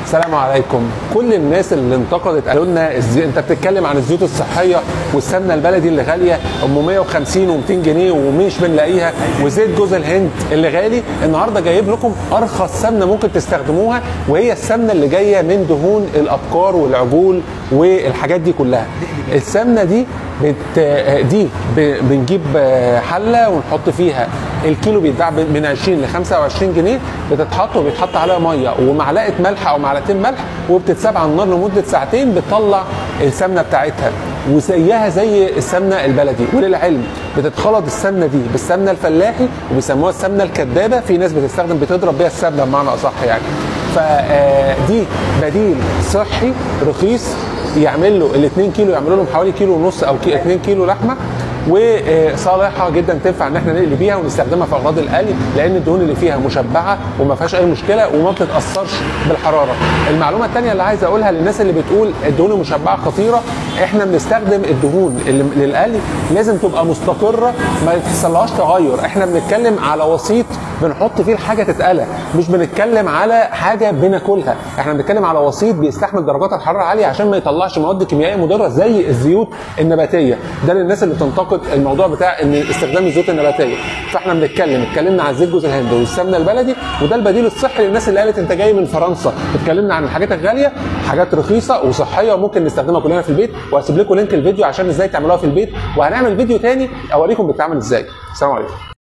السلام عليكم كل الناس اللي انتقدت قالوا لنا الزي... انت بتتكلم عن الزيوت الصحيه والسمنه البلدي اللي غاليه ام 150 و200 جنيه ومش بنلاقيها وزيت جوز الهند اللي غالي النهارده جايب لكم ارخص سمنه ممكن تستخدموها وهي السمنه اللي جايه من دهون الابقار والعجول والحاجات دي كلها السمنه دي بت... دي ب... بنجيب حله ونحط فيها الكيلو بيتباع من 20 ل 25 جنيه بتتحط وبيتحط عليها ميه ومعلقه ملح او معلقتين ملح وبتتساب على النار لمده ساعتين بتطلع السمنه بتاعتها وزيها زي السمنه البلدي وللعلم بتتخلط السمنه دي بالسمنه الفلاحي وبيسموها السمنه الكدابه في ناس بتستخدم بتضرب بيها السمنه بمعنى اصح يعني فدي بديل صحي رخيص يعمل له ال 2 كيلو يعملوا لهم حوالي كيلو ونص او 2 كيلو لحمه وصالحه جدا تنفع ان احنا نقلي بيها ونستخدمها في اغراض القلي لان الدهون اللي فيها مشبعه وما فيهاش اي مشكله وما بتتاثرش بالحراره. المعلومه الثانيه اللي عايز اقولها للناس اللي بتقول الدهون المشبعه خطيره احنا بنستخدم الدهون اللي للقلي لازم تبقى مستقره ما يحصلهاش تغير، احنا بنتكلم على وسيط بنحط فيه الحاجه تتقلى مش بنتكلم على حاجه بناكلها، احنا بنتكلم على وسيط بيستحمل درجات الحراره عاليه عشان ما يطلعش مواد كيميائيه مضره زي الزيوت النباتيه، ده للناس اللي بتنتقد الموضوع بتاع ان استخدام الزيوت النباتيه فاحنا بنتكلم اتكلمنا عن زيت جوز الهند والسمنه البلدي وده البديل الصحي للناس اللي قالت انت جاي من فرنسا اتكلمنا عن الحاجات الغاليه حاجات رخيصه وصحيه وممكن نستخدمها كلنا في البيت وهسيب لكم لينك الفيديو عشان ازاي تعملوها في البيت وهنعمل فيديو تاني اوريكم بتتعمل ازاي السلام عليكم